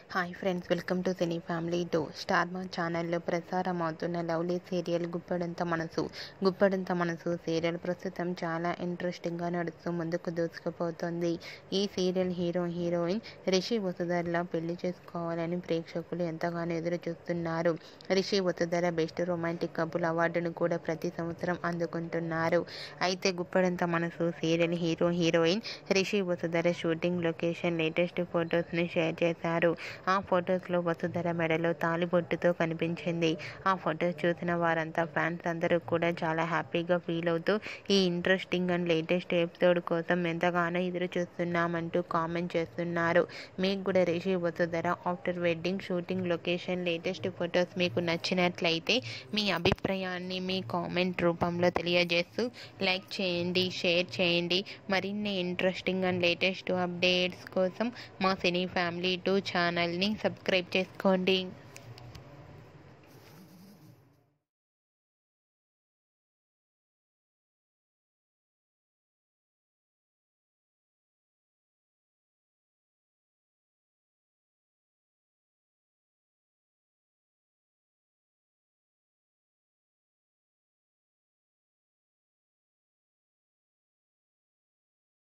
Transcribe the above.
hi friends welcome to cine family two star మా ఛానల్లో ప్రసారం అవుతున్న లవ్లీ సీరియల్ గుప్పడంత మనసు గుప్పడంత మనసు సీరియల్ ప్రస్తుతం చాలా ఇంట్రెస్టింగ్గా నడుస్తూ ముందుకు దూసుకుపోతుంది ఈ సీరియల్ హీరో హీరోయిన్ రిషి వసుధరలా పెళ్లి చేసుకోవాలని ప్రేక్షకులు ఎంతగానో ఎదురు చూస్తున్నారు Rishi Vasudhara best romantic couple అవార్డును కూడా ప్రతి సంవత్సరం అందుకుంటున్నారు అయితే గుప్పడంత మనసు serial hero heroine Rishi Vasudhara shooting location latest ఫొటోస్ని షేర్ చేశారు ఆ ఫొటోస్లో వసుధర మెడలో తాలిబొట్టుతో కనిపించింది ఆ ఫొటోస్ చూసిన వారంతా ఫ్యాన్స్ అందరూ కూడా చాలా హ్యాపీగా ఫీల్ అవుతూ ఈ ఇంట్రెస్టింగ్ అండ్ లేటెస్ట్ ఎపిసోడ్ కోసం ఎంతగానో ఎదురు చూస్తున్నామంటూ కామెంట్ చేస్తున్నారు మీకు కూడా Rishi Vasudhara after wedding shooting location latest photos మీకు నచ్చినట్లయితే మీ అభిప్రాయాన్ని మీ కామెంట్ రూపంలో తెలియజేస్తూ లైక్ చేయండి షేర్ చేయండి మరిన్ని ఇంట్రెస్టింగ్ అండ్ లేటెస్ట్ అప్డేట్స్ కోసం మా సినీ ఫ్యామిలీ టూ ఛానల్ని సబ్స్క్రైబ్ చేసుకోండి